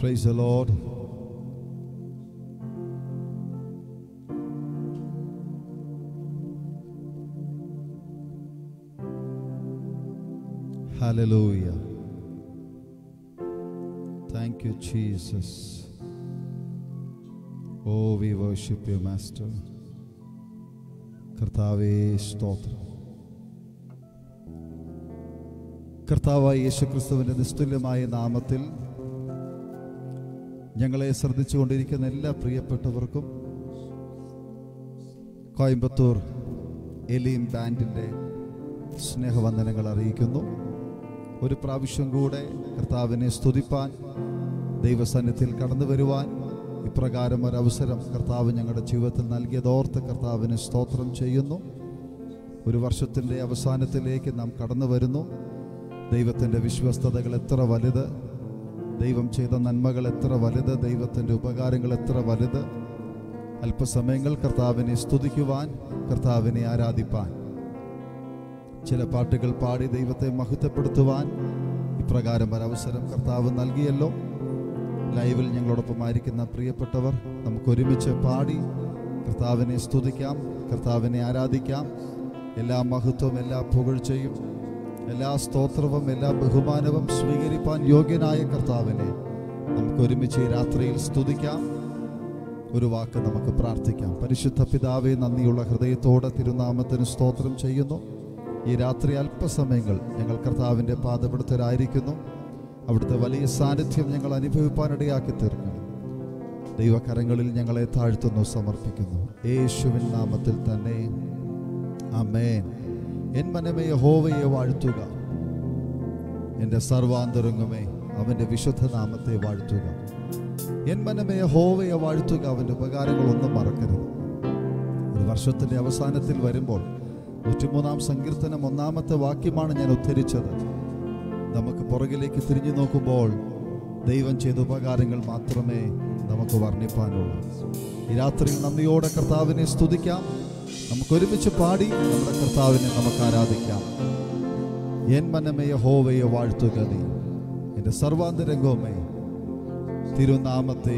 Praise the Lord. Hallelujah. Thank you, Jesus. Oh, we worship you, Master. കർത്താവേ സ്തോത്രം കർത്താവായ യേശുക്രിസ്തുവിൻ്റെ നിസ്തുല്യമായ നാമത്തിൽ ഞങ്ങളെ ശ്രദ്ധിച്ചുകൊണ്ടിരിക്കുന്ന എല്ലാ പ്രിയപ്പെട്ടവർക്കും കോയമ്പത്തൂർ എലീം ബാൻഡിൻ്റെ സ്നേഹവന്ദനങ്ങൾ അറിയിക്കുന്നു ഒരു പ്രാവശ്യം കൂടെ കർത്താവിനെ സ്തുതിപ്പാൻ ദൈവസന്നിധിയിൽ കടന്നു വരുവാൻ ഇപ്രകാരം ഒരവസരം കർത്താവ് ഞങ്ങളുടെ ജീവിതത്തിൽ നൽകിയതോർത്ത് കർത്താവിനെ സ്തോത്രം ചെയ്യുന്നു ഒരു വർഷത്തിൻ്റെ അവസാനത്തിലേക്ക് നാം കടന്നു വരുന്നു ദൈവത്തിൻ്റെ വിശ്വസ്തതകൾ എത്ര വലുത് ദൈവം ചെയ്ത നന്മകൾ എത്ര വലുത് ദൈവത്തിൻ്റെ ഉപകാരങ്ങൾ എത്ര വലുത് അല്പസമയങ്ങൾ കർത്താവിനെ സ്തുതിക്കുവാൻ കർത്താവിനെ ആരാധിപ്പാൻ ചില പാട്ടുകൾ പാടി ദൈവത്തെ മഹത്വപ്പെടുത്തുവാൻ ഇപ്രകാരം ഒരവസരം കർത്താവ് നൽകിയല്ലോ ലൈവിൽ ഞങ്ങളോടൊപ്പം ആയിരിക്കുന്ന പ്രിയപ്പെട്ടവർ നമുക്ക് ഒരുമിച്ച് പാടി കർത്താവിനെ സ്തുതിക്കാം കർത്താവിനെ ആരാധിക്കാം എല്ലാ മഹത്വവും എല്ലാ പുകഴ്ചയും എല്ലാ സ്തോത്രവും എല്ലാ ബഹുമാനവും സ്വീകരിപ്പാൻ യോഗ്യനായ കർത്താവിനെ നമുക്ക് ഒരുമിച്ച് ഈ രാത്രിയിൽ സ്തുതിക്കാം ഒരു വാക്ക് നമുക്ക് പ്രാർത്ഥിക്കാം പരിശുദ്ധ പിതാവെ നന്ദിയുള്ള ഹൃദയത്തോടെ തിരുനാമത്തിന് സ്തോത്രം ചെയ്യുന്നു ഈ രാത്രി അല്പസമയങ്ങൾ ഞങ്ങൾ കർത്താവിൻ്റെ പാദപിടുത്തരായിരിക്കുന്നു അവിടുത്തെ വലിയ സാന്നിധ്യം ഞങ്ങൾ അനുഭവിപ്പാനിടയാക്കി തീർക്കണം ദൈവകരങ്ങളിൽ ഞങ്ങളെ താഴ്ത്തുന്നു സമർപ്പിക്കുന്നു യേശുവിൻ നാമത്തിൽ തന്നെ അമേൻ എൻ മനമേ ഹോവയെ വാഴ്ത്തുക എൻ്റെ സർവാന്തരംഗമേ അവൻ്റെ വിശുദ്ധ നാമത്തെ വാഴ്ത്തുക എൻ മനമേ ഹോവയെ വാഴ്ത്തുക അവൻ്റെ ഉപകാരങ്ങളൊന്നും മറക്കരുത് ഒരു വർഷത്തിൻ്റെ അവസാനത്തിൽ വരുമ്പോൾ നൂറ്റിമൂന്നാം സങ്കീർത്തനം ഒന്നാമത്തെ വാക്യമാണ് ഞാൻ ഉദ്ധരിച്ചത് നമുക്ക് പുറകിലേക്ക് തിരിഞ്ഞു നോക്കുമ്പോൾ ദൈവം ചെയ്ത ഉപകാരങ്ങൾ മാത്രമേ നമുക്ക് വർണ്ണിപ്പാനുള്ളൂ ഈ രാത്രിയിൽ നന്ദിയോടെ കർത്താവിനെ സ്തുതിക്കാം നമുക്ക് ഒരുമിച്ച് പാടി നമ്മുടെ കർത്താവിനെ നമുക്ക് ആരാധിക്കാം എൻ മനമയ ഹോവയെ വാഴ്ത്തുക നീ എൻ്റെ സർവാന്തരംഗവുമേ തിരുനാമത്തെ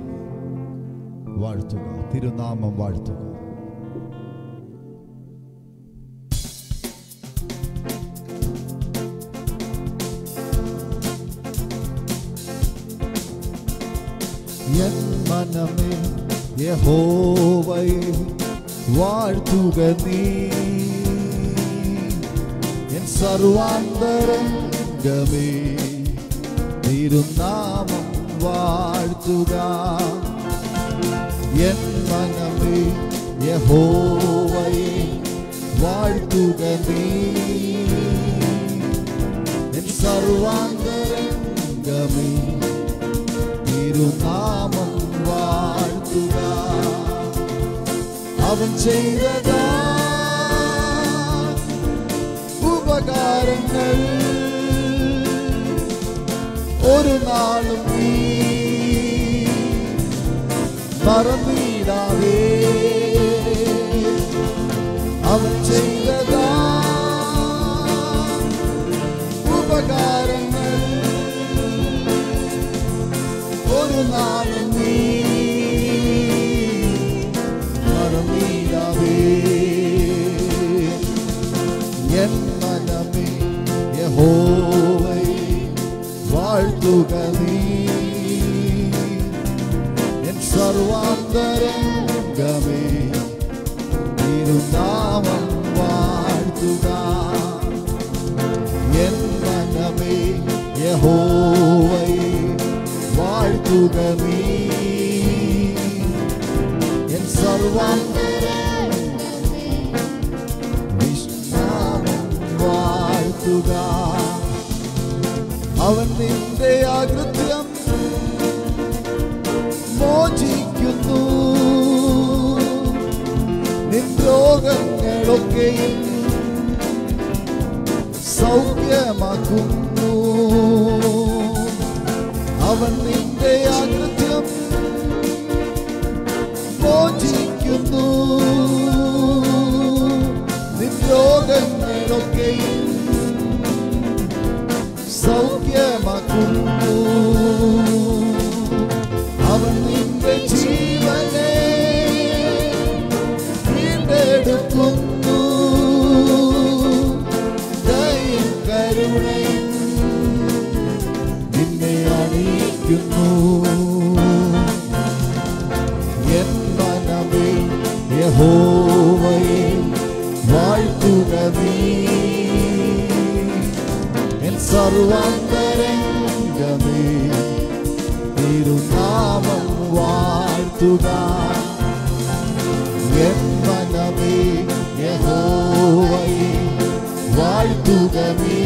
വാഴ്ത്തുക തിരുനാമം വാഴ്ത്തുക എൻ മനമേ യഹോവയെ വാഴ്ത്തുക നീ എൻ സർവാന്തരംഗമേ തിരുനാമം വാഴ്ത്തുക എൻ മനമേ യഹോവയെ വാഴ്ത്തുക നീ എൻ സർവാന്തരംഗമേ തിരുനാമം വാഴ്ത്തുക അവൻ ചെയ്തതാ ഉപകാരങ്ങൾ ഒരു നാളും നീ മറന്നിടാതെ അവൻ ചെയ്തതാ ഉപകാരങ്ങൾ ഒരു നാളും നീ മറന്നിടാതെ എൻ മനമേ യഹോവയെ വാഴ്ത്തുക നീ എൻ സർവാന്തരംഗമേ തിരുനാമം വാഴ്ത്തുക എൻ മനമേ യഹോവയെ വാഴ്ത്തുക നീ എൻ സർവാന്തരംഗമേ വിശ്രാമം വാഴ്ത്തുക അവൻ നിന്റെ അകൃത്യം മോചിക്കുന്നു നിൻ രോഗങ്ങളൊക്കെയും സൗഖ്യമാക്കുന്നു അവൻ നിന്റെ അകൃത്യം മോചിക്കുന്നു നിൻ രോഗങ്ങളൊക്കെയും സൗഖ്യമാക്കുന്നു വാഴ്ത്തുക നീ എൻ സർവാന്തരംഗമേ തിരുനാമം വാഴ്ത്തുക എൻ മനമേ യഹോവയെ വാഴ്ത്തുക നീ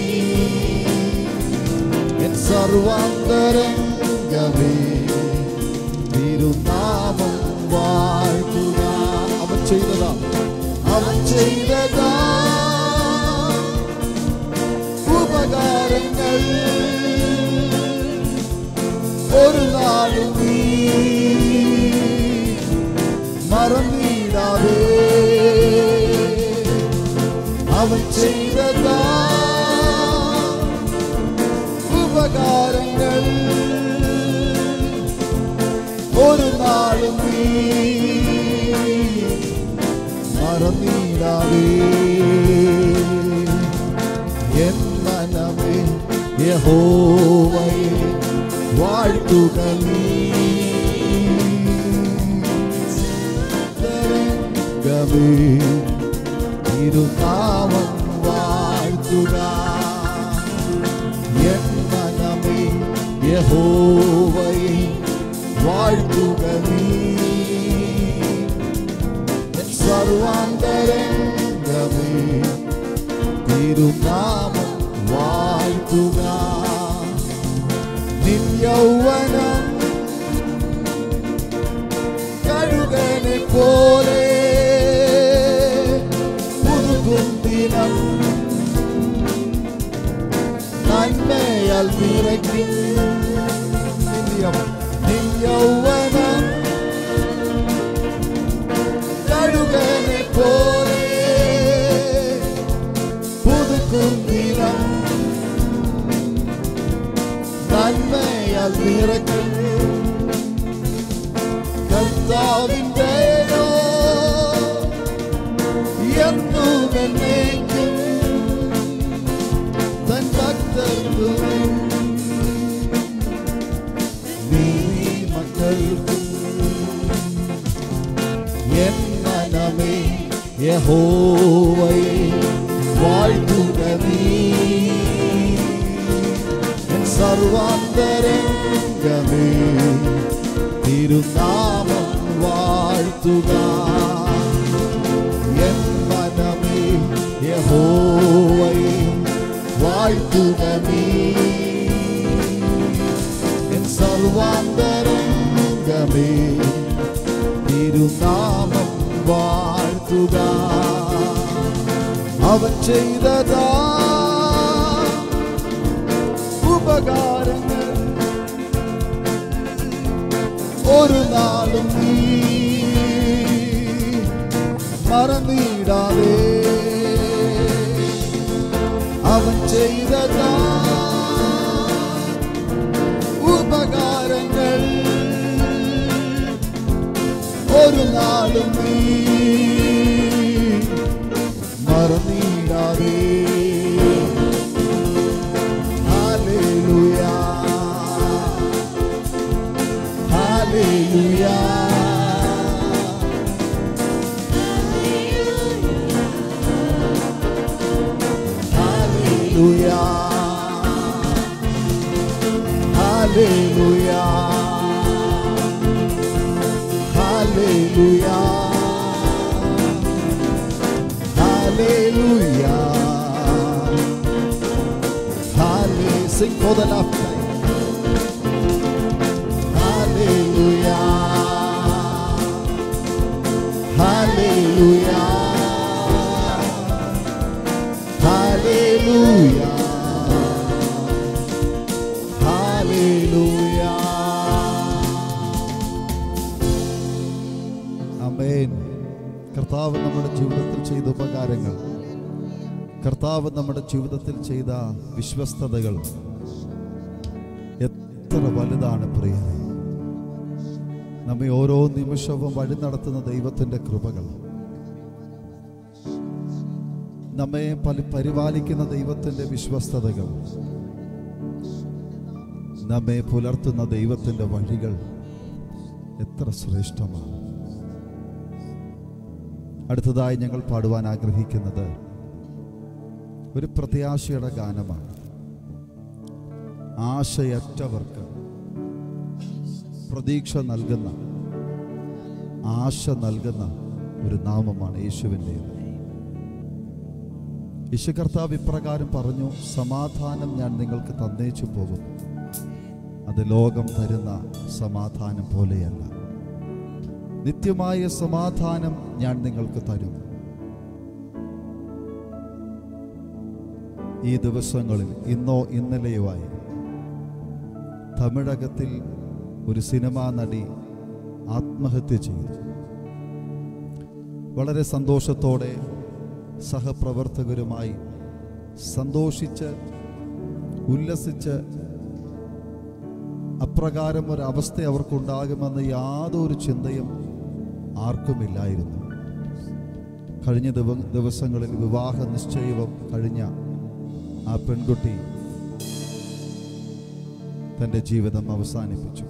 എൻ സർവാന്തരംഗമേ തിരുനാമം വാഴ്ത്തുക അവൻ ചെയ്തതാ അവൻ ചെയ്തതാ ഉപകാരങ്ങൾ ഒരു നാളും നീ മറന്നിടാതെ അവൻ ചെയ്തതാ ഉപകാരങ്ങൾ ഒരു നാളും നീ മറന്നിടാതെ എൻ മനമേ യഹോവയെ വാഴ്ത്തുക നീ തരംഗമേ തിരുനാമം വാഴ്ത്തുക എൻ മനമേ യഹോവയെ വാഴ്ത്തുക നീ എൻ സർവാന്തരംഗമേ തിരുനാമം വാഴ്ത്തുക നിൻ യൗവനം കഴുകനെ പോലെ പുതുക്കും ദിനം നന്മയാൽ നിറയ്ക്കും നിൻ യൗവനം കഴുകനെ പോലെ പുതുക്കും ദിനം നന്മയാൽ നിറയ്ക്കും കർത്താവിൻ്റെയോ എന്നും എന്നേക്കും തൻ ഭക്തർക്കും നീതി മക്കൾക്കും എൻ മനമേ യഹോവയെ വാഴ്ത്തുക നീ എൻ സർവാന്തരംഗമേ തിരുനാമം വാഴ്ത്തുക എൻ മനമേ യഹോവയെ വാഴ്ത്തുക നീ എൻ സർവാന്തരംഗമേ തിരുനാമം വാഴ്ത്തുക അവൻ ചെയ്തതാ ഉപകാരങ്ങൾ ഒരു നാളും നീ മറന്നിടാതെ അവൻ ചെയ്തതാ ഉപകാരങ്ങൾ ഒരു നാളും നീ മറന്നിടാതെ hallelujah hallelujah hallelujah hallelujah hallelujah hallelujah Hallelujah. Sing for the last time. Hallelujah. Hallelujah. Hallelujah. Hallelujah. Amen. കർത്താവ് നമ്മുടെ ജീവിതത്തിൽ ചെയ്ത ഉപകാരങ്ങൾ കർത്താവ് നമ്മുടെ ജീവിതത്തിൽ ചെയ്ത വിശ്വസ്തതകൾ എത്ര വലുതാണ് പ്രിയരെ നമ്മെ ഓരോ നിമിഷവും വഴി നടത്തുന്ന ദൈവത്തിൻ്റെ കൃപകൾ നമ്മെ പല പരിപാലിക്കുന്ന ദൈവത്തിൻ്റെ വിശ്വസ്തതകൾ നമ്മെ പുലർത്തുന്ന ദൈവത്തിൻ്റെ വഴികൾ എത്ര ശ്രേഷ്ഠമാണ് അടുത്തതായി ഞങ്ങൾ പാടുവാൻ ആഗ്രഹിക്കുന്നത് ഒരു പ്രത്യാശയുടെ ഗാനമാണ് ആശയറ്റവർക്ക് പ്രതീക്ഷ നൽകുന്ന ആശ നൽകുന്ന ഒരു നാമമാണ് യേശുവിൻ്റേത് യേശു കർത്താവ് ഇപ്രകാരം പറഞ്ഞു സമാധാനം ഞാൻ നിങ്ങൾക്ക് തന്നേച്ചു പോകും അത് ലോകം തരുന്ന സമാധാനം പോലെയല്ല നിത്യമായ സമാധാനം ഞാൻ നിങ്ങൾക്ക് തരും ഈ ദിവസങ്ങളിൽ ഇന്നോ ഇന്നലെയുമായി തമിഴകത്തിൽ ഒരു സിനിമാ നടി ആത്മഹത്യ ചെയ്തു വളരെ സന്തോഷത്തോടെ സഹപ്രവർത്തകരുമായി സന്തോഷിച്ച് ഉല്ലസിച്ച് അപ്രകാരം ഒരവസ്ഥ അവർക്കുണ്ടാകുമെന്ന് യാതൊരു ചിന്തയും ആർക്കുമില്ലായിരുന്നു കഴിഞ്ഞ ദിവ ദിവസങ്ങളിൽ വിവാഹ നിശ്ചയവും കഴിഞ്ഞ ആ പെൺകുട്ടി തൻ്റെ ജീവിതം അവസാനിപ്പിച്ചു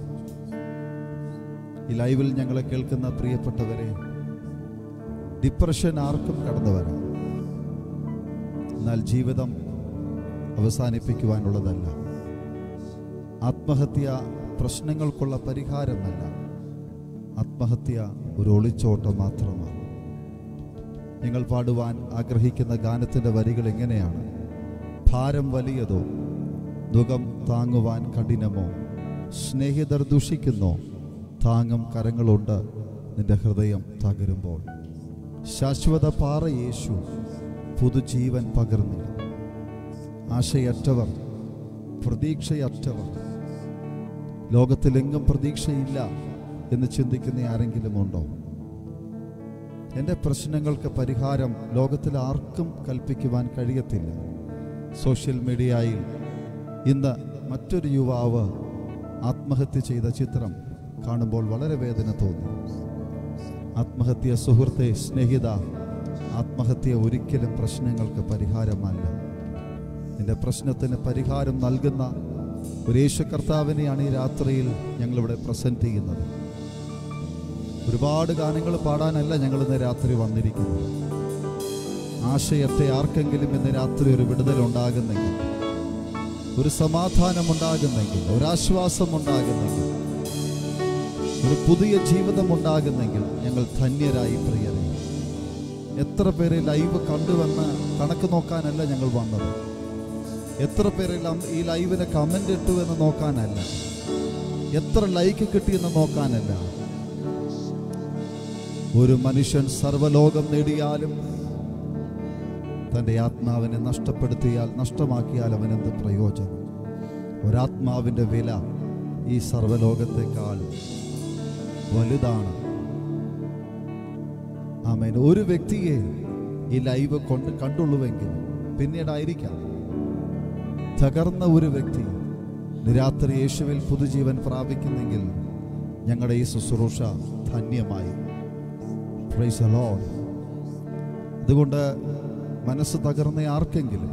ഈ ലൈവിൽ ഞങ്ങളെ കേൾക്കുന്ന പ്രിയപ്പെട്ടവരെ ഡിപ്രഷൻ ആർക്കും കടന്നു വരാം എന്നാൽ ജീവിതം അവസാനിപ്പിക്കുവാനുള്ളതല്ല ആത്മഹത്യ പ്രശ്നങ്ങൾക്കുള്ള പരിഹാരമല്ല ആത്മഹത്യ ഒരു ഒളിച്ചോട്ടം മാത്രമാണ് നിങ്ങൾ പാടുവാൻ ആഗ്രഹിക്കുന്ന ഗാനത്തിൻ്റെ വരികൾ എങ്ങനെയാണ് ഭാരം വലിയതോ ദുഃഖം താങ്ങുവാൻ കഠിനമോ സ്നേഹിതർ ദുഷിക്കുന്നോ താങ്ങും കരങ്ങളുണ്ട് നിന്റെ ഹൃദയം തകരുമ്പോൾ ശാശ്വത പാറ യേശു പുതുജീവൻ പകർന്നില്ല ആശയറ്റവർ പ്രതീക്ഷയറ്റവർ ലോകത്തിലെങ്ങും പ്രതീക്ഷയില്ല എന്ന് ചിന്തിക്കുന്ന ആരെങ്കിലും ഉണ്ടോ എൻ്റെ പ്രശ്നങ്ങൾക്ക് പരിഹാരം ലോകത്തിൽ ആർക്കും കൽപ്പിക്കുവാൻ കഴിയത്തില്ല സോഷ്യൽ മീഡിയയിൽ ഇന്ന് മറ്റൊരു യുവാവ് ആത്മഹത്യ ചെയ്ത ചിത്രം കാണുമ്പോൾ വളരെ വേദന തോന്നി ആത്മഹത്യ സുഹൃത്തെ സ്നേഹിത ആത്മഹത്യ ഒരിക്കലും പ്രശ്നങ്ങൾക്ക് പരിഹാരമല്ല നിന്റെ പ്രശ്നത്തിന് പരിഹാരം നൽകുന്ന ഒരു യേശു കർത്താവിനെയാണ് ഈ രാത്രിയിൽ ഞങ്ങളിവിടെ പ്രസന്റ് ചെയ്യുന്നത് ഒരുപാട് ഗാനങ്ങൾ പാടാനല്ല ഞങ്ങൾ ഇന്ന് രാത്രി വന്നിരിക്കുന്നത് ആശയത്തെ ആർക്കെങ്കിലും ഇന്ന് രാത്രി ഒരു വിടുതൽ ഉണ്ടാകുന്നെങ്കിൽ ഒരു സമാധാനം ഉണ്ടാകുന്നെങ്കിൽ ഒരാശ്വാസം ഉണ്ടാകുന്നെങ്കിൽ ഒരു പുതിയ ജീവിതം ഉണ്ടാകുന്നെങ്കിൽ ഞങ്ങൾ ധന്യരായി പ്രിയരെ എത്ര പേരെ ലൈവ് കണ്ടുവന്ന് കണക്ക് നോക്കാനല്ല ഞങ്ങൾ വന്നത് എത്ര പേരെല്ലാം ഈ ലൈവിന് കമന്റ് ഇട്ടു എന്ന് നോക്കാനല്ല എത്ര ലൈക്ക് കിട്ടിയെന്ന് നോക്കാനല്ല ഒരു മനുഷ്യൻ സർവലോകം നേടിയാലും തൻ്റെ ആത്മാവിനെ നഷ്ടപ്പെടുത്തിയാൽ നഷ്ടമാക്കിയാൽ അവനെന്ത് പ്രയോജനം ഒരാത്മാവിൻ്റെ വില ഈ സർവലോകത്തെക്കാൾ വലുതാണ് ആമേൻ ഒരു വ്യക്തിയെ ഈ ലൈവ് കൊണ്ട് കണ്ടുള്ളുവെങ്കിൽ പിന്നീടായിരിക്കാം തകർന്ന ഒരു വ്യക്തി രാത്രി യേശുവിൽ പുതുജീവൻ പ്രാപിക്കുന്നെങ്കിൽ ഞങ്ങളുടെ ഈ ശുശ്രൂഷ ധന്യമായി പ്രൈസ് ലോഡ് അതുകൊണ്ട് മനസ്സ് തകർന്ന ആർക്കെങ്കിലും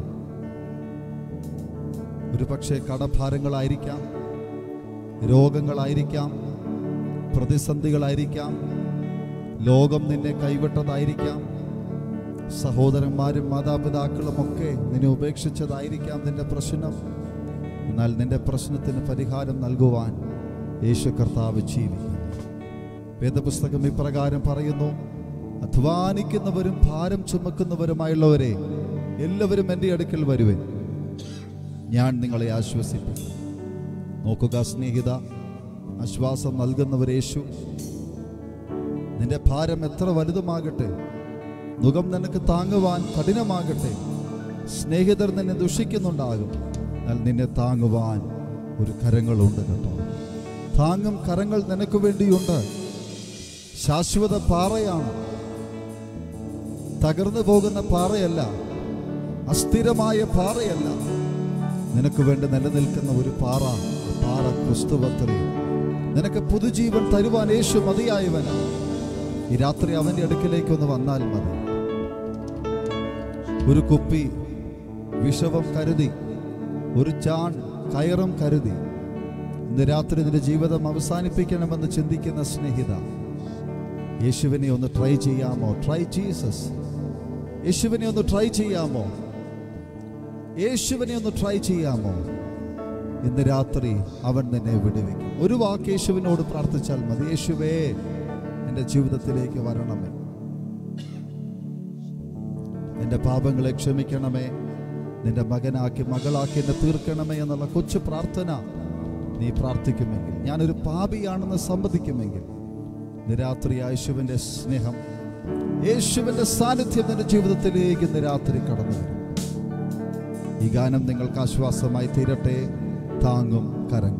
ഒരു പക്ഷേ കടഭാരങ്ങളായിരിക്കാം രോഗങ്ങളായിരിക്കാം പ്രതിസന്ധികളായിരിക്കാം ലോകം നിന്നെ കൈവിട്ടതായിരിക്കാം സഹോദരന്മാരും മാതാപിതാക്കളും ഒക്കെ നിന്നെ ഉപേക്ഷിച്ചതായിരിക്കാം നിന്റെ പ്രശ്നം എന്നാൽ നിന്റെ പ്രശ്നത്തിന് പരിഹാരം നൽകുവാൻ യേശു കർത്താവ് ജീവിക്കുന്നു വേദപുസ്തകം ഇപ്രകാരം പറയുന്നു അധ്വാനിക്കുന്നവരും ഭാരം ചുമക്കുന്നവരുമായുള്ളവരെ എല്ലാവരും എൻ്റെ അടുക്കൽ വരുവൻ ഞാൻ നിങ്ങളെ ആശ്വസിപ്പിക്കും നോക്കുക സ്നേഹിത ആശ്വാസം നൽകുന്നവർ യേശു നിന്റെ ഭാരം എത്ര വലുതുമാകട്ടെ മുഖം നിനക്ക് താങ്ങുവാൻ കഠിനമാകട്ടെ സ്നേഹിതർ നിന്നെ ദുഷിക്കുന്നുണ്ടാകും എന്നാൽ നിന്നെ താങ്ങുവാൻ ഒരു കരങ്ങളുണ്ട് കേട്ടോ താങ്ങും കരങ്ങൾ നിനക്ക് വേണ്ടിയുണ്ട് ശാശ്വത പാറയാണ് തകർന്നു പോകുന്ന പാറയല്ല അസ്ഥിരമായ പാറയല്ല നിനക്ക് വേണ്ടി നിലനിൽക്കുന്ന ഒരു പാറ ആ പാറ ക്രിസ്തുവത്രേ നിനക്ക് പുതുജീവൻ തരുവാൻ യേശു മതിയായവനാണ് ഈ രാത്രി അവന്റെ അടുക്കിലേക്ക് ഒന്ന് വന്നാൽ മതി ഒരു കുപ്പി വിഷവം കരുതി ഒരു ചാൺ കയറും കരുതി ഇന്ന് രാത്രി നിന്റെ ജീവിതം അവസാനിപ്പിക്കണമെന്ന് ചിന്തിക്കുന്ന സ്നേഹിത യേശുവിനെ ഒന്ന് ട്രൈ ചെയ്യാമോ ട്രൈ ജീസസ് യേശുവിനെ ഒന്ന് ട്രൈ ചെയ്യാമോ യേശുവിനെ ഒന്ന് ട്രൈ ചെയ്യാമോ ഇന്ന് രാത്രി അവൻ നിന്നെ വിടുവിക്കും ഒരു വാക്ക് യേശുവിനോട് പ്രാർത്ഥിച്ചാൽ മതി യേശുവേ എൻ്റെ ജീവിതത്തിലേക്ക് വരണമേ എൻ്റെ പാപങ്ങളെ ക്ഷമിക്കണമേ നിന്റെ മകനാക്കി മകളാക്കി എന്നെ തീർക്കണമേ എന്നുള്ള കൊച്ചു പ്രാർത്ഥന നീ പ്രാർത്ഥിക്കുമെങ്കിൽ ഞാനൊരു പാപിയാണെന്ന് സമ്മതിക്കുമെങ്കിൽ ഇന്ന് രാത്രി യേശുവിൻ്റെ സ്നേഹം യേശുവിൻ്റെ സാന്നിധ്യം നിന്റെ ജീവിതത്തിലേക്ക് ഇന്ന് രാത്രി കടന്നു വരും ഈ ഗാനം നിങ്ങൾക്ക് ആശ്വാസമായി തീരട്ടെ താങ്ങും കരങ്ങൾ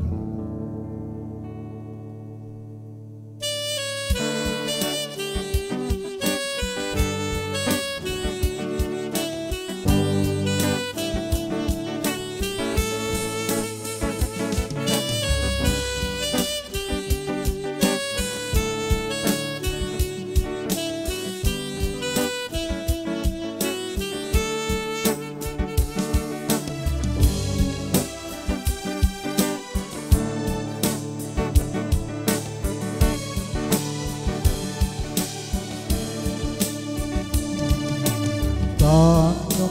താങ്ങും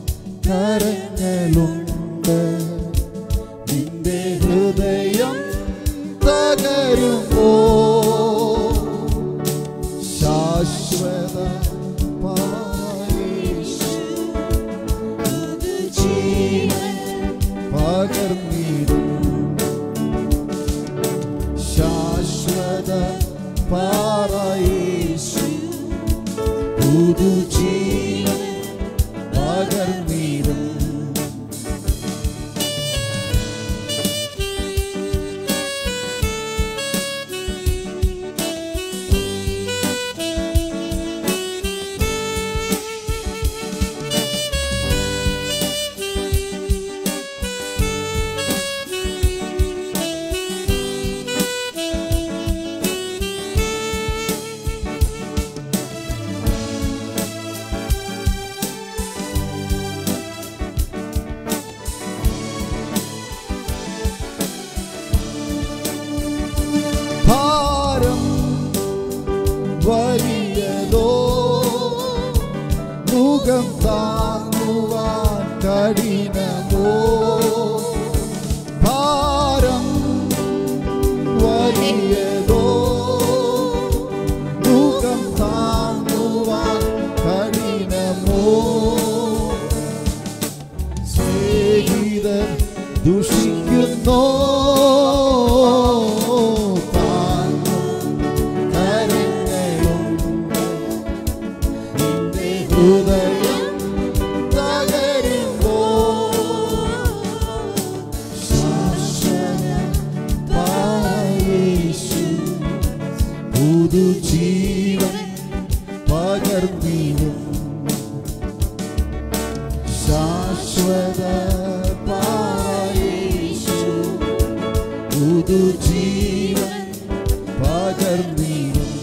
കരങ്ങളുണ്ട് നിന്റെ ഹൃദയം തകരുമോ ശാശ്വത പായേശു പകർന്നിടും ശാശ്വത പാറയേശു പുതുജീവൻ പകർന്നിടും ഭാരം വലിയതോ മുഖം താങ്ങുവാൻ കഠിനമോ ഭാരം വലിയതോ മുഖം താങ്ങുവാൻ കഠിനമോ സ്നേഹിതർ ദുഷിക്കുന്നോ താങ്ങും കരങ്ങളുണ്ട്. നിന്റെ ഹൃദയം തകരുമ്പോ യേശു പുതുജീവൻ പകർന്നിടും ശാശ്വത പായേശു പുതുജീവൻ പകർന്നിടും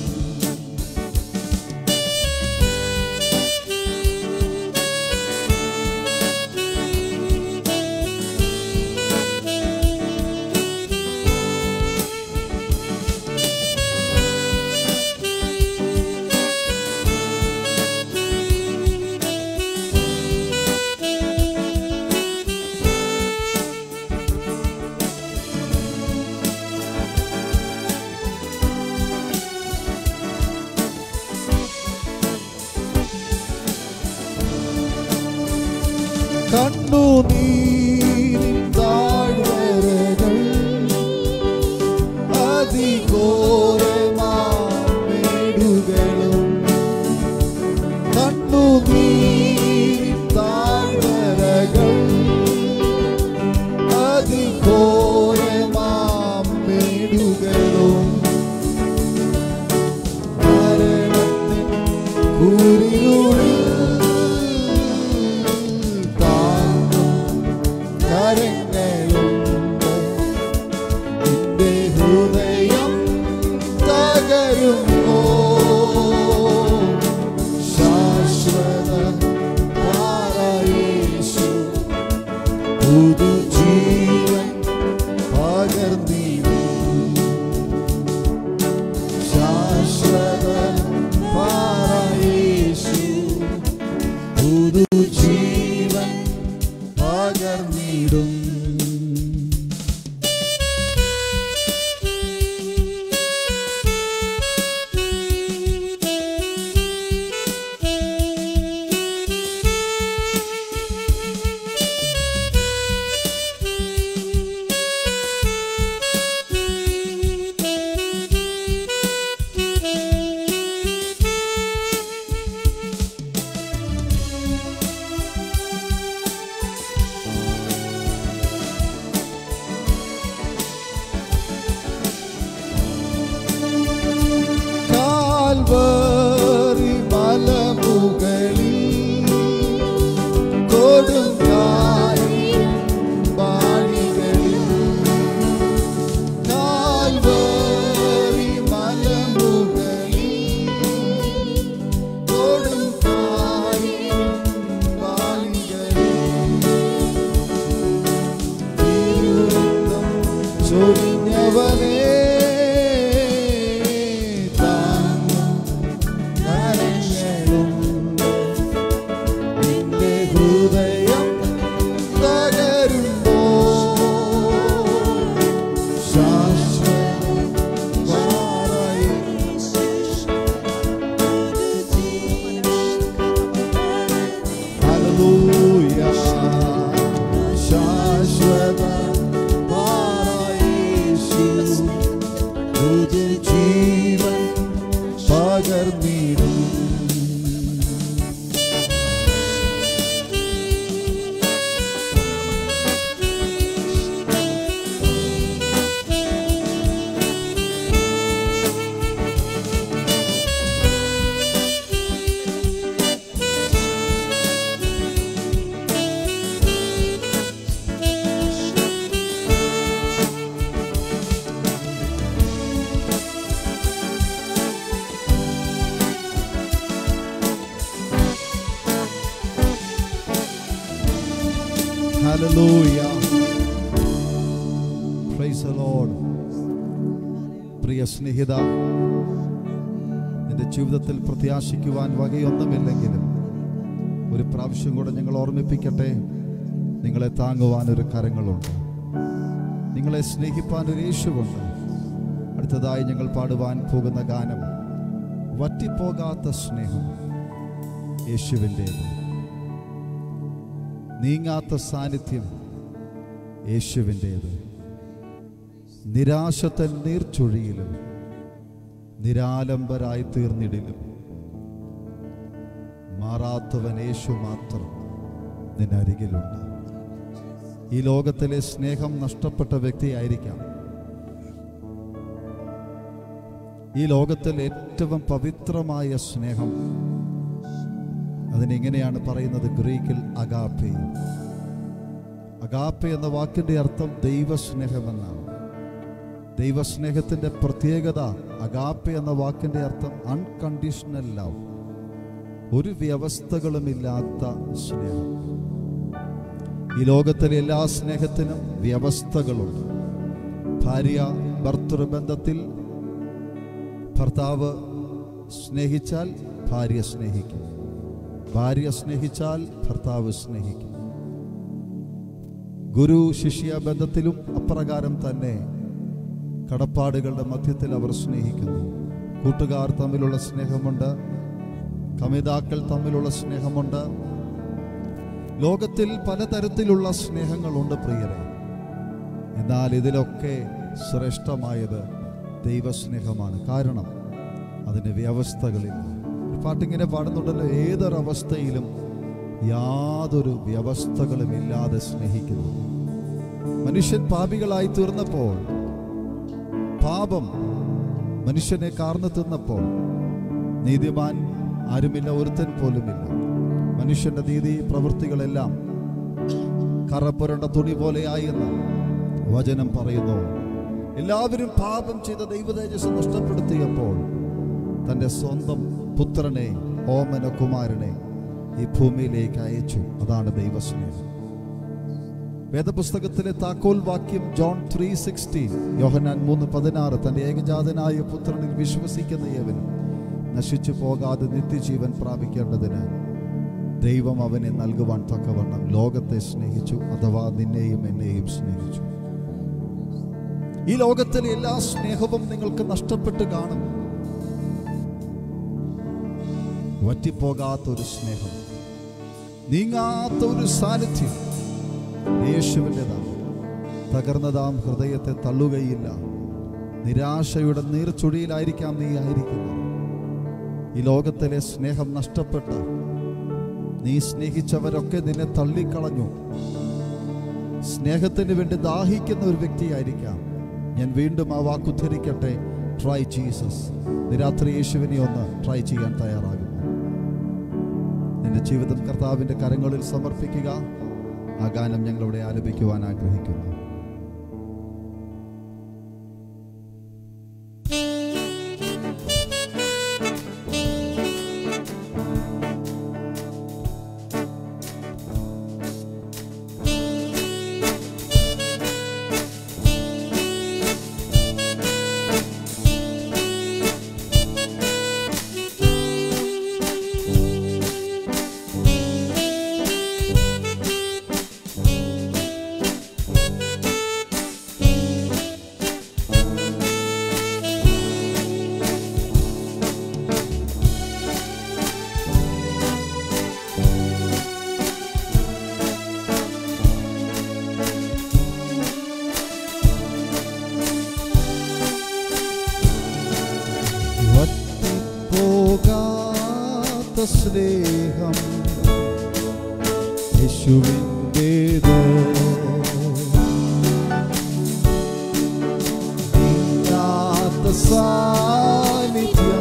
കണ്ണുനീരിൻ താഴ്വരകൾ അതിഘോരമാടുകളും കണ്ണുനീരിൻ താഴ്വരകൾ അതിഘോരമാടുകളും മരണത്തിൻ കൂരിരുളിൽ താങ്ങും കരങ്ങളുണ്ട് നിന്റെ ഹൃദയം തകരുമോ ശാശ്വത പാറയേശു പുതുജീവൻ പകർന്നിടും ശാശ്വത പുതുജീവൻ പകർന്നിടും കാൽവറി മലമുകളിൽ കൊടുങ്കാറ്റിൻ വാണികളിൽ കാൽവറി മലമുകളിൽ കൊടുങ്കാറ്റിൻ വാണികളിൽ തിരുരക്തം ചൊരിഞ്ഞവനേ താങ്ങും കരങ്ങളും നിന്റെ ഹൃദയം തകരുമ്പോ ശാശ്വതമായി ഹല്ലേലൂയ ശാശ്വത യേശു പുതുജീവൻ പകർന്നിടും Hallelujah. Praise the Lord. പ്രിയ സ്നേഹിത നിന്റെ ജീവിതത്തിൽ പ്രത്യാശിക്കുവാൻ വകയൊന്നുമില്ലെങ്കിലും ഒരു പ്രാവശ്യം കൂടെ ഞങ്ങൾ ഓർമ്മിപ്പിക്കട്ടെ നിങ്ങളെ താങ്ങുവാൻ ഒരു കരങ്ങളുണ്ട് നിങ്ങളെ സ്നേഹിപ്പാൻ ഒരു യേശുവുണ്ട് അടുത്തതായി ഞങ്ങൾ പാടുവാൻ പോകുന്ന ഗാനം വറ്റിപ്പോകാത്ത സ്നേഹം യേശുവിൻ്റേത് നീങ്ങാത്ത സാന്നിധ്യം യേശുവിൻ്റേത് നിരാശത്തൻ നീർച്ചൊഴിയിലും നിരാലംബരായി തീർന്നിടിലും മാറാത്തവൻ യേശു മാത്രം നിന്നരികിലുണ്ട് ഈ ലോകത്തിലെ സ്നേഹം നഷ്ടപ്പെട്ട വ്യക്തിയായിരിക്കാം ഈ ലോകത്തിൽ ഏറ്റവും പവിത്രമായ സ്നേഹം അതിനെങ്ങനെയാണ് പറയുന്നത് ഗ്രീക്കിൽ അഗാപ്പെ അഗാപ്പെ എന്ന വാക്കിന്റെ അർത്ഥം ദൈവസ്നേഹമെന്നാണ് ദൈവസ്നേഹത്തിന്റെ പ്രത്യേകത അഗാപ്പെ എന്ന വാക്കിന്റെ അർത്ഥം അൺകണ്ടീഷണൽ ലവ് ഒരു വ്യവസ്ഥകളുമില്ലാത്ത സ്നേഹം ഈ ലോകത്തിലെ എല്ലാ സ്നേഹത്തിനും വ്യവസ്ഥകളുണ്ട് ഭാര്യ ഭർത്തൃബന്ധത്തിൽ ഭർത്താവ് സ്നേഹിച്ചാൽ ഭാര്യ സ്നേഹിക്കും ഭാര്യ സ്നേഹിച്ചാൽ ഭർത്താവ് സ്നേഹിക്കും ഗുരു ശിഷ്യ ബന്ധത്തിലും അപ്രകാരം തന്നെ കടപ്പാടുകളുടെ മധ്യത്തിൽ അവർ സ്നേഹിക്കുന്നു കൂട്ടുകാർ തമ്മിലുള്ള സ്നേഹമുണ്ട് കമിതാക്കൾ തമ്മിലുള്ള സ്നേഹമുണ്ട് ലോകത്തിൽ പലതരത്തിലുള്ള സ്നേഹങ്ങളുണ്ട് പ്രിയരെ എന്നാൽ ഇതിലൊക്കെ ശ്രേഷ്ഠമായത് ദൈവസ്നേഹമാണ് കാരണം അതിന് വ്യവസ്ഥകളില്ല ഒരു പാട്ടിങ്ങനെ പാടുന്നുണ്ടല്ലോ ഏതൊരവസ്ഥയിലും യാതൊരു വ്യവസ്ഥകളും ഇല്ലാതെ സ്നേഹിക്കുന്നു മനുഷ്യൻ പാപികളായി തീർന്നപ്പോൾ പാപം മനുഷ്യനെ കാർന്നു തിന്നപ്പോൾ നീതിമാൻ ആരുമില്ല ഒരുത്തൻ പോലുമില്ല മനുഷ്യന്റെ നീതി പ്രവൃത്തികളെല്ലാം കറപ്പുരണ്ട തുണി പോലെയായി എന്ന് വചനം പറയുന്നു എല്ലാവരും പാപം ചെയ്ത ദൈവതേജസ് നഷ്ടപ്പെടുത്തിയപ്പോൾ തൻ്റെ സ്വന്തം പുത്രനെ ഓമന കുമാരനെ ഈ ഭൂമിയിലേക്ക് അയച്ചു അതാണ് ദൈവസ്നേഹം വേദപുസ്തകത്തിലെ താക്കോൽ വാക്യം ജോൺ ത്രീ സിക്സ്റ്റീൻ യോഹനാൻ മൂന്ന് പതിനാറ് തന്റെ ഏകജാതനായ പുത്രനിൽ വിശ്വസിക്കുന്ന ഏവനും നശിച്ചു പോകാതെ നിത്യജീവൻ പ്രാപിക്കേണ്ടതിന് ദൈവം അവനെ നൽകുവാൻ തക്കവണ്ണം ലോകത്തെ സ്നേഹിച്ചു അഥവാ നിന്നെയും എന്നെയും സ്നേഹിച്ചു ഈ ലോകത്തിലെ എല്ലാ സ്നേഹവും നിങ്ങൾക്ക് നഷ്ടപ്പെട്ട് കാണും വറ്റിപ്പോകാത്ത ഒരു സ്നേഹം നീങ്ങാത്ത ഒരു സാന്നിധ്യം യേശുവിൻ്റെതാണ് തകർന്നതാം ഹൃദയത്തെ തള്ളുകയില്ല നിരാശയുടെ നീർച്ചുഴിയിലായിരിക്കാം നീ ആയിരിക്കുന്നത് ഈ ലോകത്തിലെ സ്നേഹം നഷ്ടപ്പെട്ട് നീ സ്നേഹിച്ചവരൊക്കെ നിന്നെ തള്ളിക്കളഞ്ഞു സ്നേഹത്തിന് വേണ്ടി ദാഹിക്കുന്ന ഒരു വ്യക്തിയായിരിക്കാം ഞാൻ വീണ്ടും ആ വാക്കുദ്ധരിക്കട്ടെ ട്രൈ ജീസസ് രാത്രി യേശുവിനെ ഒന്ന് ട്രൈ ചെയ്യാൻ തയ്യാറാകുന്നു നിന്റെ ജീവിതം കർത്താവിന്റെ കരങ്ങളിൽ സമർപ്പിക്കുക ആ ഗാനം ഞങ്ങളിവിടെ ആലപിക്കുവാൻ ആഗ്രഹിക്കുന്നു വറ്റിപ്പോകാത്ത സ്നേഹം യേശുവിൻ്റേത് നീങ്ങാത്ത സാന്നിധ്യം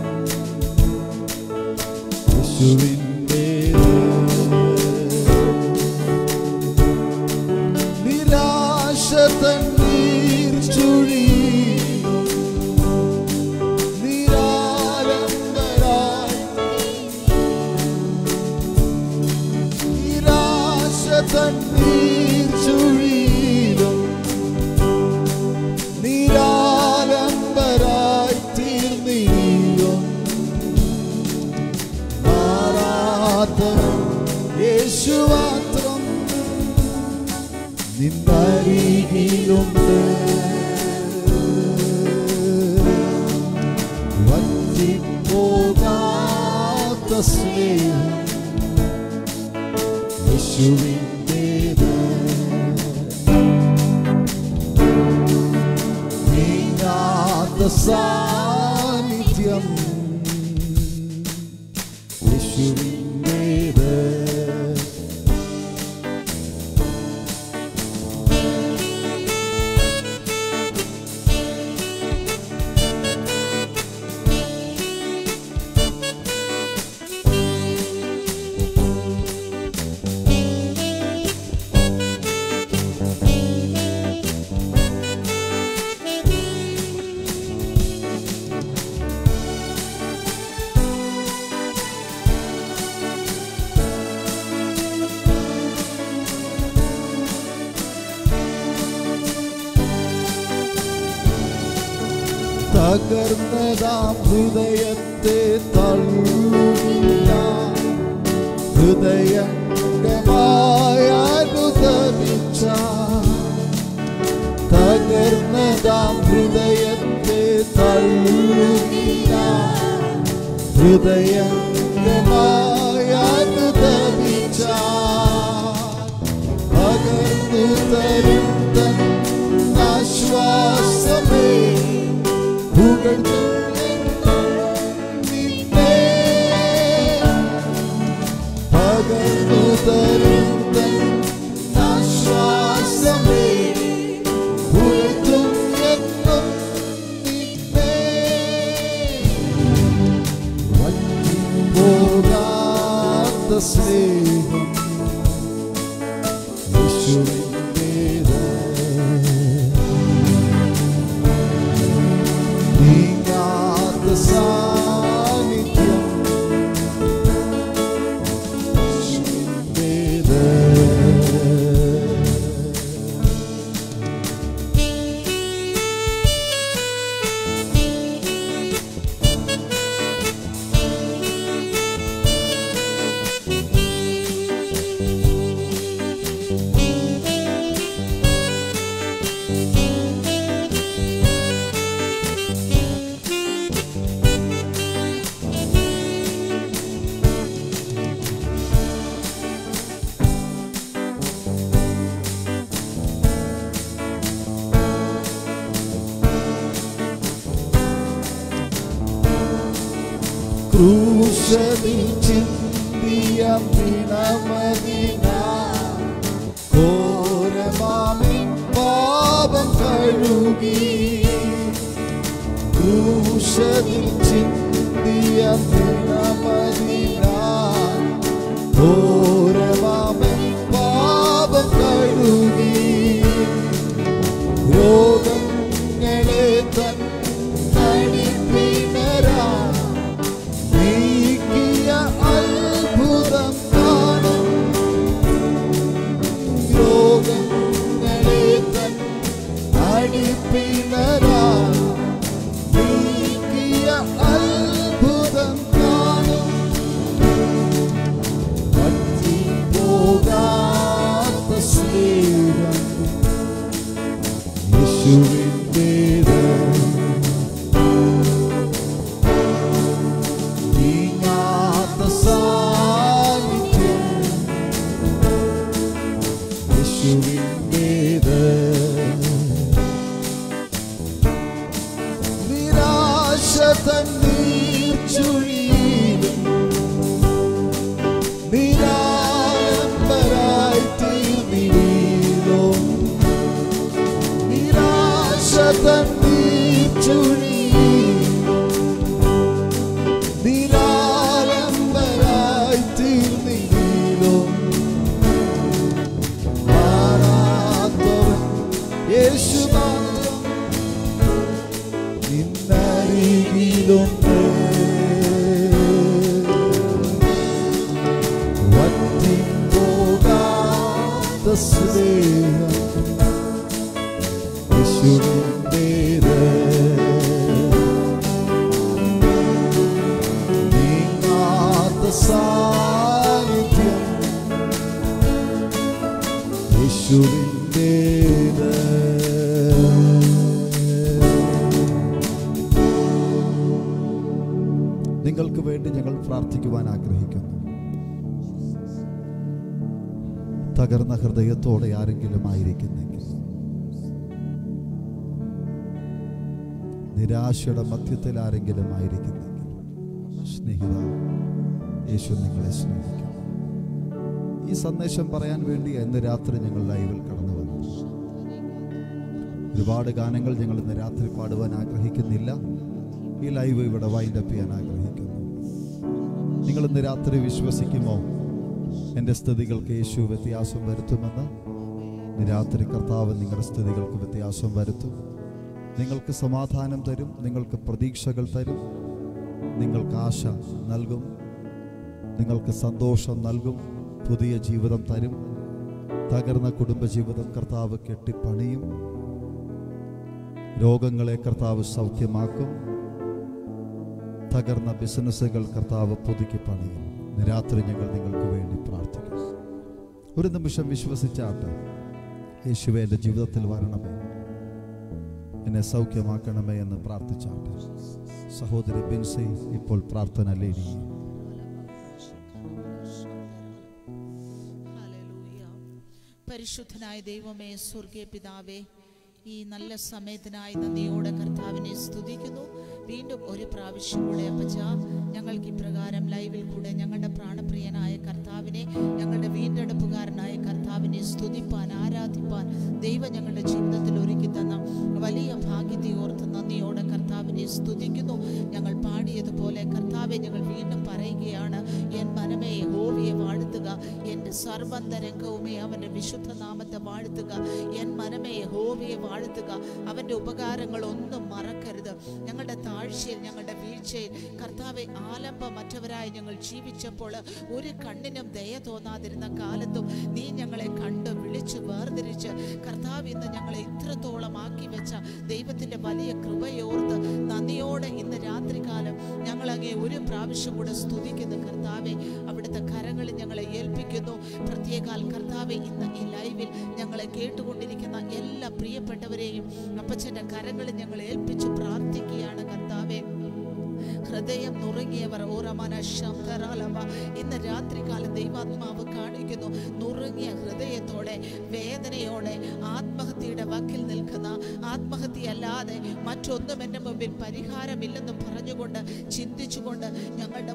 യേശുവിൻ്റേത് നിരാശ തണ്ണീർ ചുഴി നിരാലംബരായി നിരാശ തണ്ണീർ ചുഴിയിലും നിരാലംബരായി തീർന്നീയും മാറാത്തവൻ യേശു മാത്രം നിന്നരികിലുണ്ട് വറ്റിപ്പോകാത്ത സ്നേഹം യേശുവിൻ്റേത് നീങ്ങാത്ത സാന്നിധ്യം യേശുവിൻ്റേത് തകർന്നതാം ഹൃദയത്തെ തള്ളുകില്ല ഹൃദയംഗമായ അനുദമിച്ച തകർന്നതാം ഹൃദയത്തെ തള്ളുകില്ല ഹൃദയംഗമായ അനുദമിച്ച പകർന്നു തരും തൻ ആശ്വാസമേ നിന്നെ പകർന്നു തരും തൻ ആശ്വാസമേ പുഴത്തും എന്നും നിന്നെ വറ്റിപ്പോകാത്ത സ്നേഹം യേശുവിൻ്റേത് നീങ്ങാത്ത സാന്നിധ്യം യേശുവിൻ്റേത് യേശുവിൻ്റേത് ക്രൂശതിൽ ചിന്തിയ ദിനമതിന ഘോരമാമി പാപം കഴുകി ക്രൂശതിൽ ചിന്തിയ ദിനമതിന ഘോരമാമി പാപം കഴുകി രോഗങ്ങളെ തൻ നടിപ്പിനരാ നീക്കിയ അത്ഭുതം കാണും രോഗങ്ങളെ തൻ നടിപ്പിനരാ നീക്കിയ അത്ഭുതം കാണും പറ്റിപ്പോകാത്ത സ്നേഹം യേശുവിൻ്റേത് നീങ്ങാത്ത സാന്നിധ്യം യേശുവിൻ്റേത് നിരാശ തന്നീർ ചുഴിയിലും നിരാലംബരായി തീർന്നില്ലോ നിരാശ തന്നീർ ചുഴിയിലും നിരാലംബരായി തീർന്നില്ലോ മാറാത്തവൻ യേശു മാത്രം നിന്നരികിലുണ്ട് വറ്റിപ്പോകാത്ത സ്നേഹം യേശുവിൻ്റേത് നീങ്ങാത്ത സാന്നിധ്യം യേശുവിൻ്റേത് നിങ്ങൾക്ക് വേണ്ടി ഞങ്ങൾ പ്രാർത്ഥിക്കുവാൻ ആഗ്രഹിക്കുന്നു തകർന്ന ഹൃദയത്തോടെ ആരെങ്കിലും ആയിരിക്കുന്നെങ്കിൽ നിരാശയുടെ മധ്യത്തിൽ ആരെങ്കിലും ആയിരിക്കുന്നെങ്കിൽ സ്നേഹിത യേശു നിങ്ങളെ സ്നേഹിക്കും ഈ സന്ദേശം പറയാൻ വേണ്ടി ഇന്ന് രാത്രി ഞങ്ങൾ ലൈവിൽ കടന്നു വന്നു ഒരുപാട് ഗാനങ്ങൾ ഞങ്ങൾ ഇന്ന് രാത്രി പാടുവാൻ ആഗ്രഹിക്കുന്നില്ല ഈ ലൈവ് ഇവിടെ വൈൻഡപ്പ് ചെയ്യാൻ ആഗ്രഹിക്കുന്നു നിങ്ങൾ ഇന്ന് രാത്രി വിശ്വസിക്കുമോ എൻ്റെ സ്ഥിതികൾക്ക് യേശു വ്യത്യാസം വരുത്തുമെന്ന് ഇന്ന് രാത്രി കർത്താവ് നിങ്ങളുടെ സ്ഥിതികൾക്ക് വ്യത്യാസം വരുത്തും നിങ്ങൾക്ക് സമാധാനം തരും നിങ്ങൾക്ക് പ്രതീക്ഷകൾ തരും നിങ്ങൾക്ക് ആശ നൽകും നിങ്ങൾക്ക് സന്തോഷം നൽകും പുതിയ ജീവിതം തരും തകർന്ന കുടുംബജീവിതം കർത്താവ് കെട്ടിപ്പണിയും രോഗങ്ങളെ കർത്താവ് സൗഖ്യമാക്കും തകർന്ന ബിസിനസ്സുകൾ കർത്താവ് പുതുക്കി പണിയും ഇന്ന് രാത്രി ഞങ്ങൾ നിങ്ങൾക്ക് വേണ്ടി പ്രാർത്ഥിക്കും ഒരു നിമിഷം വിശ്വസിച്ചാട്ട് യേശുവെ എൻ്റെ ജീവിതത്തിൽ വരണമേ എന്നെ സൗഖ്യമാക്കണമേ എന്ന് പ്രാർത്ഥിച്ചാട്ട് സഹോദരി ബിൻസി ഇപ്പോൾ പ്രാർത്ഥന ലേഡി ഹല്ലേലൂയ. പരിശുദ്ധനായ ദൈവമേ സ്വർഗീയ പിതാവേ ഈ നല്ല സമയത്തിനായി നന്ദിയോടെ കർത്താവിനെ സ്തുതിക്കുന്നു വീണ്ടും ഒരു പ്രാവശ്യം കൂടെ അപ്പച്ച ഞങ്ങൾക്ക് ഇപ്രകാരം ലൈവിൽ കൂടെ ഞങ്ങളുടെ പ്രാണപ്രിയനായ കർത്താവിനെ ഞങ്ങളുടെ വീണ്ടെടുപ്പുകാരനായ കർത്താവിനെ സ്തുതിപ്പാൻ ആരാധിപ്പാൻ ദൈവം ഞങ്ങളുടെ ജീവിതത്തിൽ ഒരുക്കി തന്ന വലിയ ഭാഗ്യത്തെ ഓർത്ത് നന്ദിയോടെ കർത്താവിനെ സ്തുതിക്കുന്നു ഞങ്ങൾ പാടിയതുപോലെ കർത്താവെ ഞങ്ങൾ വീണ്ടും പറയുകയാണ് എൻ മനമേ ഹോവിയെ വാഴ്ത്തുക എൻ്റെ സർവന്തരംഗവുമേ അവൻ്റെ വിശുദ്ധ നാമത്തെ വാഴ്ത്തുക എൻ മനമേ ഹോവിയെ വാഴ്ത്തുക അവൻ്റെ ഉപകാരങ്ങൾ ഒന്നും മറക്കരുത് ഞങ്ങളുടെ താഴ്ചയിൽ ഞങ്ങളുടെ വീഴ്ചയിൽ കർത്താവെ ആലംബമറ്റവരായി ഞങ്ങൾ ജീവിച്ചപ്പോൾ ഒരു കണ്ണിനും ദയ തോന്നാതിരുന്ന കാലത്തും നീ ഞങ്ങളെ കണ്ട് വിളിച്ച് വേർതിരിച്ച് കർത്താവ് ഇന്ന് ഞങ്ങളെ ഇത്രത്തോളം ആക്കി വെച്ച ദൈവത്തിൻ്റെ വലിയ കൃപയോർത്ത് നന്ദിയോടെ ഇന്ന് രാത്രികാലം ഞങ്ങൾ അങ്ങേ ഒരു പ്രാവശ്യം കൂടെ സ്തുതിക്കുന്നു കർത്താവെ അവിടുത്തെ കരങ്ങളിൽ ഞങ്ങളെ ഏൽപ്പിക്കുന്നു പ്രത്യേകാൽ കർത്താവെ ഇന്ന് ഈ ലൈവിൽ ഞങ്ങളെ കേട്ടുകൊണ്ടിരിക്കുന്ന എല്ലാ പ്രിയപ്പെട്ടവരെയും അപ്പച്ചൻ്റെ കരങ്ങളിൽ ഞങ്ങൾ ഏൽപ്പിച്ച് പ്രാർത്ഥിക്കുകയാണ് കർത്താവെ ഹൃദയം നുറുങ്ങിയവർ ഓറമന ശബ്ദരാലവ ഇന്ന് രാത്രികാലം ദൈവാത്മാവ് കാണിക്കുന്നു നുറുങ്ങിയ ഹൃദയത്തോടെ വേദനയോടെ ആത്മഹത്യയുടെ വക്കിൽ നിൽക്കുന്ന ആത്മഹത്യയല്ലാതെ മറ്റൊന്നും എൻ്റെ മുമ്പിൽ പരിഹാരമില്ലെന്ന് പറഞ്ഞുകൊണ്ട് ചിന്തിച്ചുകൊണ്ട് ഞങ്ങളുടെ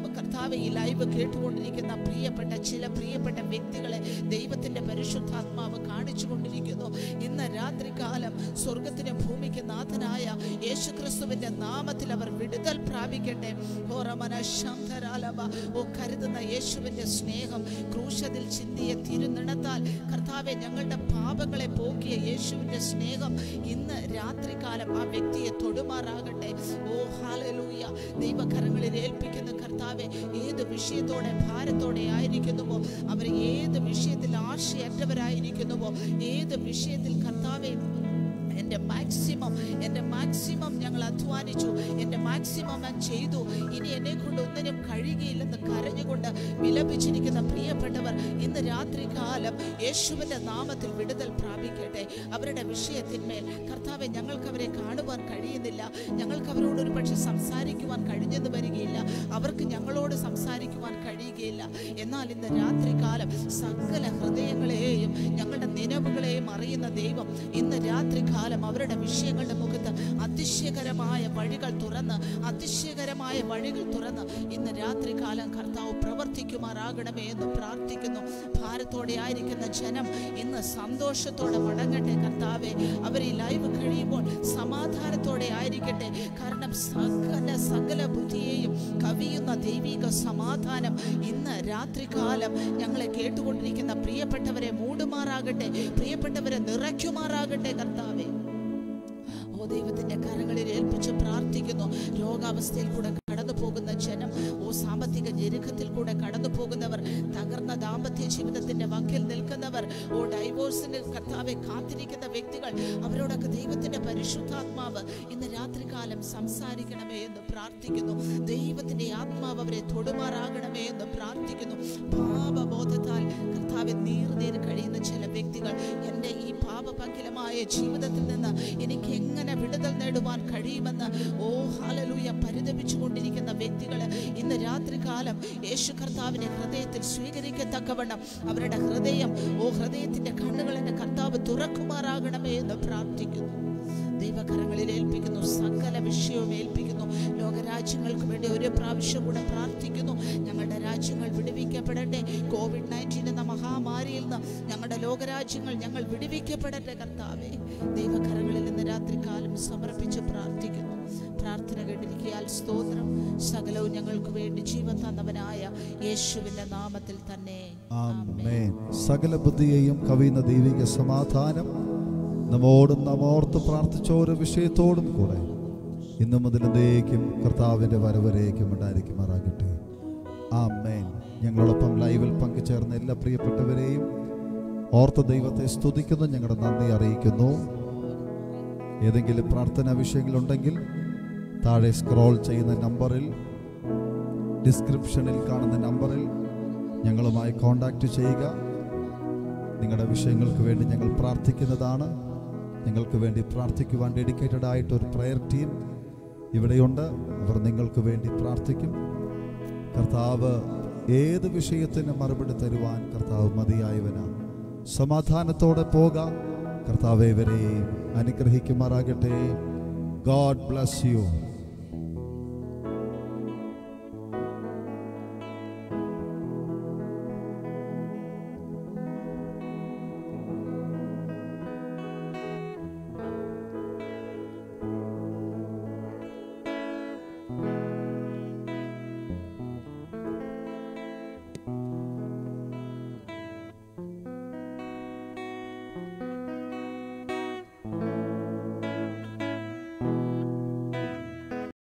കർത്താവ് ഈ ലൈവ് കേട്ടുകൊണ്ടിരിക്കുന്ന പ്രിയപ്പെട്ട ചില പ്രിയപ്പെട്ട വ്യക്തികളെ ദൈവത്തിന്റെ പരിശുദ്ധാത്മാവ് കാണിച്ചു കൊണ്ടിരിക്കുന്നു ഇന്ന് രാത്രികാലം സ്വർഗത്തിന് ഭൂമിക്ക് നാഥനായ യേശുക്രിസ്തുവിന്റെ നാമത്തിൽ അവർ വിടുതൽ പ്രാപിക്കട്ടെ ഓ റമന ശാന്തരാലവ ഓ കരുതുന്ന യേശുവിന്റെ സ്നേഹം ക്രൂശതിൽ ചിന്തിയ തിരുനിണത്താൽ കർത്താവെ ഞങ്ങളുടെ പാപങ്ങളെ പോക്കിയ യേശുവിന്റെ സ്നേഹം ഇന്ന് രാത്രികാലം ആ വ്യക്തിയെ തൊടുമാറാകട്ടെ ഓ ഹാലലൂയ ദൈവകരങ്ങളിൽ ഏൽപ്പിക്കുന്ന കർത്താവെ ഏത് വിഷയത്തോടെ ഭാരത്തോടെ ആയിരിക്കുന്നുവോ അവർ ഏത് വിഷയത്തിൽ ആശയറ്റവരായിരിക്കുന്നുവോ ഏത് വിഷയത്തിൽ കർത്താവെ എൻ്റെ മാക്സിമം എൻ്റെ മാക്സിമം ഞങ്ങൾ അധ്വാനിച്ചു എൻ്റെ മാക്സിമം ഞാൻ ചെയ്തു ഇനി എന്നെ കൊണ്ട് ഒന്നിനും കഴിയുകയില്ലെന്ന് കരഞ്ഞുകൊണ്ട് വിലപിച്ചിരിക്കുന്ന പ്രിയപ്പെട്ടവർ ഇന്ന് രാത്രി കാലം യേശുവിൻ്റെ നാമത്തിൽ വിടുതൽ പ്രാപിക്കട്ടെ അവരുടെ വിഷയത്തിന്മേൽ കർത്താവെ ഞങ്ങൾക്ക് അവരെ കാണുവാൻ കഴിയുന്നില്ല ഞങ്ങൾക്ക് അവരോട് ഒരു പക്ഷെ സംസാരിക്കുവാൻ കഴിഞ്ഞെന്ന് വരികയില്ല അവർക്ക് ഞങ്ങളോട് സംസാരിക്കുവാൻ കഴിയുകയില്ല എന്നാൽ ഇന്ന് രാത്രി കാലം സകല ഹൃദയങ്ങളെയും ഞങ്ങളുടെ നിലവുകളെയും അറിയുന്ന ദൈവം ഇന്ന് രാത്രി കാലം അവരുടെ വിഷയങ്ങളുടെ മുഖത്ത് അതിശയകരമായ വഴികൾ തുറന്ന് അതിശയകരമായ വഴികൾ തുറന്ന് ഇന്ന് രാത്രി കാലം കർത്താവ് പ്രവർത്തിക്കുമാറാകണമേ എന്ന് പ്രാർത്ഥിക്കുന്നു ഭാരത്തോടെ ആയിരിക്കുന്ന ജനം ഇന്ന് സന്തോഷത്തോടെ മടങ്ങട്ടെ കർത്താവെ അവർ ഈ ലൈവ് കഴിയുമ്പോൾ സമാധാനത്തോടെ ആയിരിക്കട്ടെ കാരണം സകല സകല ബുദ്ധിയെയും കവിയുന്ന ദൈവിക സമാധാനം ഇന്ന് രാത്രികാലം ഞങ്ങളെ കേട്ടുകൊണ്ടിരിക്കുന്ന പ്രിയപ്പെട്ടവരെ മൂടുമാറാകട്ടെ പ്രിയപ്പെട്ടവരെ നിറയ്ക്കുമാറാകട്ടെ കർത്താവെ ഓ ദൈവത്തിന്റെ കരങ്ങളിൽ ഏൽപ്പിച്ച് പ്രാർത്ഥിക്കുന്നു രോഗാവസ്ഥയിൽ കൂടെ കടന്നു പോകുന്ന ജനം ഓ സാമ്പത്തിക ഞെരുക്കത്തിൽ കൂടെ കടന്നു പോകുന്നവർ തകർന്ന ദാമ്പത്യ ജീവിതത്തിന്റെ വക്കിൽ നിൽക്കുന്നവർ ഓ ഡൈവോഴ്സിന് കർത്താവെ കാത്തിരിക്കുന്ന വ്യക്തികൾ അവരോടൊക്കെ ദൈവത്തിന്റെ പരിശുദ്ധാത്മാവ് ഇന്ന് രാത്രികാലം സംസാരിക്കണമേ എന്ന് പ്രാർത്ഥിക്കുന്നു ദൈവത്തിന്റെ ആത്മാവ് അവരെ തൊടുമാറാകണമേ എന്ന് പ്രാർത്ഥിക്കുന്നു പാപബോധത്താൽ കർത്താവെ നീർനീര് കഴിയുന്ന ചില വ്യക്തികൾ എൻ്റെ ഈ പാപപങ്കിലമായ ജീവിതത്തിൽ നിന്ന് എനിക്ക് എങ്ങനെ വിടുതൽ നേടുവാൻ കഴിയുമെന്ന് ഓ ഹാലലൂയ പരിതപിച്ചു കൊണ്ടിരിക്കുന്ന വ്യക്തികൾ ഇന്ന് രാത്രികാലം യേശു കർത്താവിനെ ഹൃദയത്തിൽ സ്വീകരിക്കത്തക്കവണ്ണം അവരുടെ ഹൃദയം ഓ ഹൃദയത്തിന്റെ കണ്ണുകൾ എൻ്റെ കർത്താവ് തുറക്കുമാറാകണമേ എന്ന് പ്രാർത്ഥിക്കുന്നു ദൈവകരങ്ങളിൽ ഏൽപ്പിക്കുന്നു സകല വിഷയവും ഏൽപ്പിക്കുന്നു ലോകരാജ്യങ്ങൾക്ക് വേണ്ടി ഒരു പ്രാവശ്യം കൂടെ പ്രാർത്ഥിക്കുന്നു ഞങ്ങളുടെ രാജ്യങ്ങൾ വിടുവിക്കപ്പെടട്ടെ കോവിഡ് നയൻറ്റീൻ എന്ന മഹാമാരിയിൽ നിന്ന് ഞങ്ങളുടെ ലോകരാജ്യങ്ങൾ ഞങ്ങൾ വിടുവിക്കപ്പെടട്ടെ കർത്താവേ ദൈവകരങ്ങളിൽ ഇന്ന് രാത്രികാലം സമർപ്പിച്ച് പ്രാർത്ഥിക്കുന്നു പ്രാർത്ഥന കേട്ടിരിക്കിയാൽ സ്തോത്രം സകലവും ഞങ്ങൾക്ക് വേണ്ടി ജീവൻ തന്നവനായ യേശുവിന്റെ നാമത്തിൽ തന്നെ ആമേൻ സകല ബുദ്ധിയെയും കവിയുന്ന ദൈവിക സമാധാനം നമ്മോടും നാം ഓർത്ത് പ്രാർത്ഥിച്ച ഓരോ വിഷയത്തോടും കൂടെ ഇന്നു മുതൽ എന്തേക്കും കർത്താവിൻ്റെ വരവരേക്കും ഉണ്ടായിരിക്കുമാറാകട്ടെ ആമേൻ ഞങ്ങളോടൊപ്പം ലൈവിൽ പങ്കുചേർന്ന എല്ലാ പ്രിയപ്പെട്ടവരെയും ഓർത്ത ദൈവത്തെ സ്തുതിക്കുന്നു ഞങ്ങളുടെ നന്ദി അറിയിക്കുന്നു ഏതെങ്കിലും പ്രാർത്ഥനാ വിഷയങ്ങളുണ്ടെങ്കിൽ താഴെ സ്ക്രോൾ ചെയ്യുന്ന നമ്പറിൽ ഡിസ്ക്രിപ്ഷനിൽ കാണുന്ന നമ്പറിൽ ഞങ്ങളുമായി കോണ്ടാക്റ്റ് ചെയ്യുക നിങ്ങളുടെ വിഷയങ്ങൾക്ക് വേണ്ടി ഞങ്ങൾ പ്രാർത്ഥിക്കുന്നതാണ് നിങ്ങൾക്ക് വേണ്ടി പ്രാർത്ഥിക്കുവാൻ ഡെഡിക്കേറ്റഡ് ആയിട്ട് ഒരു പ്രയർ ടീം ഇവിടെയുണ്ട് അവർ നിങ്ങൾക്ക് വേണ്ടി പ്രാർത്ഥിക്കും കർത്താവ് ഏത് വിഷയത്തിന് മറുപടി തരുവാൻ കർത്താവ് മതിയായവനാണ് സമാധാനത്തോടെ പോകാം കർത്താവ് ഇവരെയും അനുഗ്രഹിക്കുമാറാകട്ടെ ഗോഡ് ബ്ലസ് യു